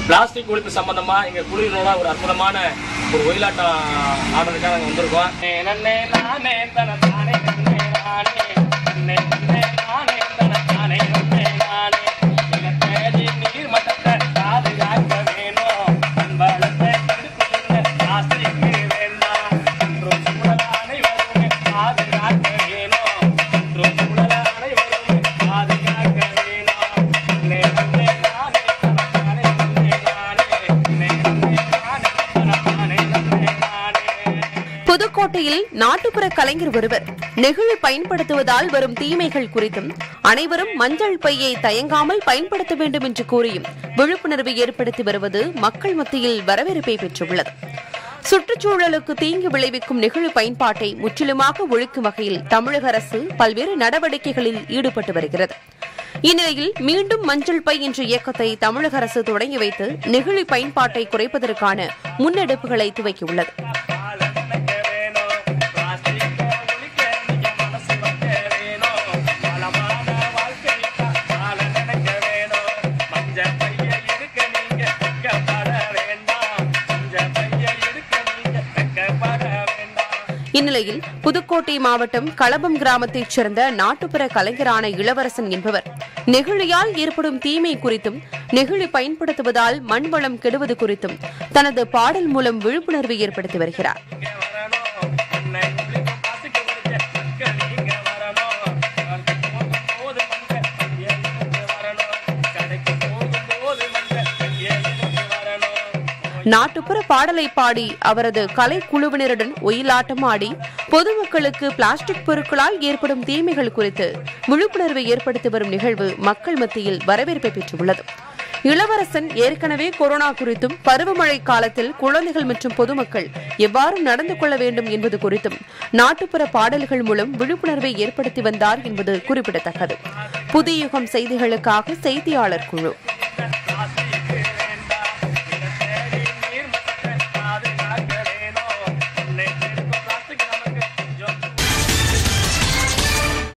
plastic ஒழிப்பு சம்பந்தமா எங்க குழுவினோட ஒரு அற்புதமான ஒரு ஒயிலாட்டம் ஆடுறதுக்காக நாங்க வந்திருக்கோம் ஏ நன்னே நானே தன தானே நன்னே நானே நன்னே நன்னே நானே தன தானே நன்னே நானே நிலத்தடி நீர் மட்டத்தை பாதுகாக்க வேணும் அன்பளத்தை கெடுத்துள்ள பிளாஸ்டிக் வேண்டாம் என்றும் சூழல் அனைவரும் பாதுகாக்க வேணும் என்றும் சூழல் அனைவரும் பாதுகாக்க வேணும் நன்னே நன்னே நானே தன தானே நன்னே நானே நன்னே நன்னே நானே தன தானே நன்னே நானே புதுக்கோட்டையில் நாட்டுப்புற கலைஞர் ஒருவர் நெகிழி பயன்படுத்துவதால் வரும் தீமைகள் குறித்தும் அனைவரும் மஞ்சள் பையை தயங்காமல் பயன்படுத்த வேண்டும் என்று கூறியும் விழிப்புணர்வு ஏற்படுத்தி வருவது மக்கள் மத்தியில் வரவேற்பை பெற்றுள்ளது சுற்றுச்சூழலுக்கு தீங்கு விளைவிக்கும் நெகிழி பயன்பாட்டை முற்றிலுமாக ஒழிக்கும் வகையில் தமிழக அரசு பல்வேறு நடவடிக்கைகளில் ஈடுபட்டு வருகிறது இந்நிலையில் மீண்டும் மஞ்சள் பை என்ற இயக்கத்தை தமிழக அரசு தொடங்கி வைத்து நெகிழி பயன்பாட்டை குறைப்பதற்கான முன்னெடுப்புகளை துவக்கியுள்ளது பால நினைக்க வேணும் பிளாஸ்டிக் ஒழிக்க நீங்க மனசு வைக்க வேணும் பலமான வாழ்க்கைக்கு பால நினைக்க வேணும் மஞ்ச பைய இருக்க நீங்க வெக்கப்பட வேண்டாம் மஞ்ச பைய இருக்க நீங்க வெக்கப்பட வேண்டாம் இந்நிலையில் புதுக்கோட்டை மாவட்டம் களபம் கிராமத்தைச் சேர்ந்த நாட்டுப்புற கலைஞரான இளவரசன் என்பவர் நெகிழியால் ஏற்படும் தீமை குறித்தும் நெகிழி பயன்படுத்துவதால் மண்வளம் கெடுவது குறித்தும் தனது பாடல் மூலம் விழிப்புணர்வு ஏற்படுத்தி வருகிறார் இங்க வரணும் அன்னை ஒழிக்கும் பிளாஸ்டிக் ஒழிக்க மக்கள் நீங்க வரணும் கடைக்கு போகும்போது மஞ்ச பைய எடுத்து வரணும் கடைக்கு போகும்போது மஞ்ச பைய எடுத்து வரணும் நாட்டுப்புற பாடலை பாடி அவரது கலை குழுவினருடன் ஒயிலாட்டம் ஆடி பொதுமக்களுக்கு பிளாஸ்டிக் பொருட்களால் ஏற்படும் தீமைகள் குறித்து விழிப்புணர்வு ஏற்படுத்தி வரும் நிகழ்வு மக்கள் மத்தியில் வரவேற்பை பெற்றுள்ளது இளவரசன் ஏற்கனவே கொரோனா குறித்தும் பருவமழை காலத்தில் குழந்தைகள் மற்றும் பொதுமக்கள் எவ்வாறு நடந்து கொள்ள வேண்டும் என்பது குறித்தும் நாட்டுப்புற பாடல்கள் மூலம் விழிப்புணர்வை ஏற்படுத்தி வந்தார் என்பது குறிப்பிடத்தக்கது புதிய யுகம் செய்திகளுக்காக செய்தியாளர் குழு